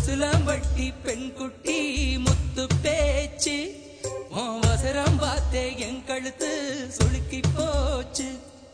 உசிலம்பட்டி பெண் குட்டி முத்து பேச்சு உன் வசரம் பார்த்தே என் கழுத்து சுளுக்கி போச்சு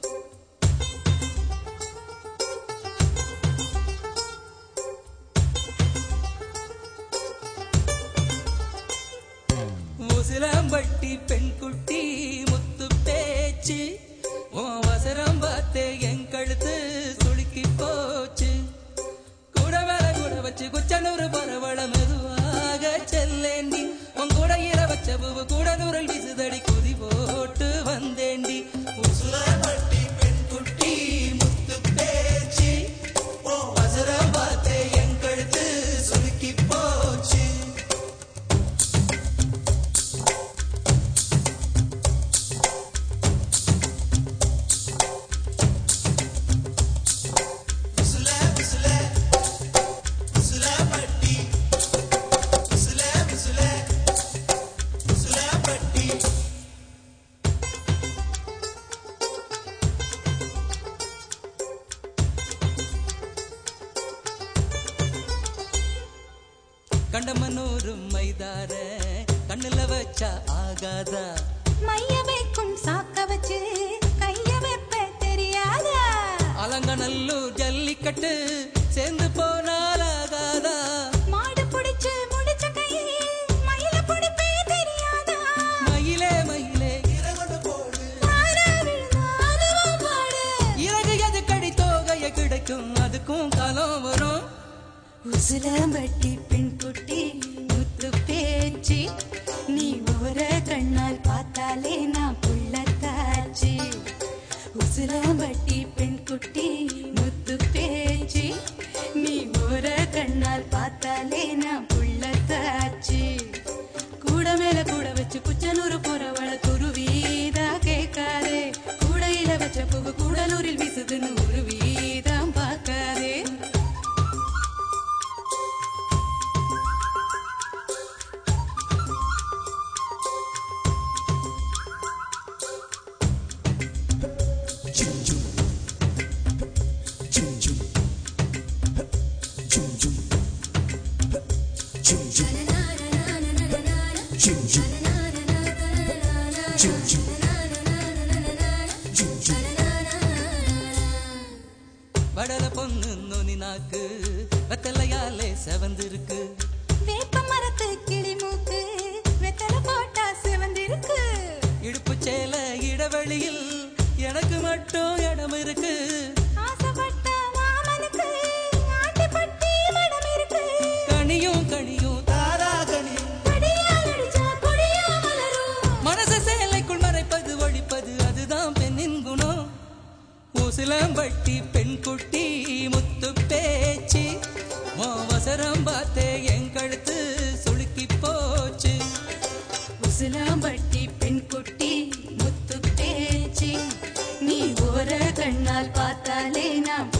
உசிலம்பட்டி பெண் குட்டி முத்து பேச்சு உன் வசரம் பார்த்தே என் கழுத்து சுளுக்கி போச்சு கூட மேல கூட வச்சு குச்சனூறு பரவள மெதுவாக செல்லேண்டி உன் கூட இர வச்ச பூவு கூட நூறல் விசுதடி குதி போட்டு வந்தேண்டி உசிலம்பட்டி பெண் குட்டி முத்து பேச்சு உன் வசரம் பார்த்தே என் கழுத்து சுளுக்கி போச்சு கண்டமனூரு மைதார கண்ணுல வச்சா ஆகாதா மைய வைக்கும் சாக்க வச்சு கைய வைப்ப தெரியாதா அலங்கநல்லூர் ஜல்லிக்கட்டு சேர்ந்து போனால் ஆகாதா மாடு புடிச்சு முடிச்ச கையே மயில புடிப்பே தெரியாதா மயிலே மயிலே இறகொண்டு போடு ஆனா விழுந்தா அதுவும் பாடு இறகு எது கடி தோகைய கிடைக்கும் அதுக்கும் காலம் வரும் உசிலம்பட்டி பெண் குட்டி முத்து பேச்சு நீ ஓர கண்ணால் பார்த்தாலே நான் புள்ளத்தாச்சு உசிலம்பட்டி பெண் குட்டி முத்து பேச்சு நீ ஓர கண்ணால் பார்த்தாலே நான் புள்ளத்தாச்சு கூட மேல கூட வச்சு குச்சனூறு போறவள துருவீதா கேட்காதே கூடையில வச்ச புகு கூடலூரில் வீசுதுன்னு ஒரு வீதம் பார்க்காதே வடல பொண்ணு நுனி நாக்கு வெத்தலையாலே செவந்திருக்கு வேப்ப மரத்து கிளி மூக்கு வெத்தலை போட்டா சிவந்திருக்கு இடுப்பு சேல இடைவெளியில் எனக்கு மட்டும் இடம் இருக்கு ஆசைப்பட்ட மாமனுக்கு ஆட்டிப்பட்டி மடம் இருக்கு கனியும் கனியும் தாரா கனியும் கொடியால் அடிச்சா கொடியா மலரும் மனச சேலைக்குள் மறைப்பது ஒழிப்பது அதுதான் பெண்ணின் குணம் உசிலம்பட்டி பெண் குட்டி முத்து பேச்சு மோவசரம் பார்த்தே என் கழுத்து சுளுக்கி போச்சு உசிலாம்பட்டி பெண் குட்டி முத்து பேச்சு நீ ஓர கண்ணால் பார்த்தாலே நான்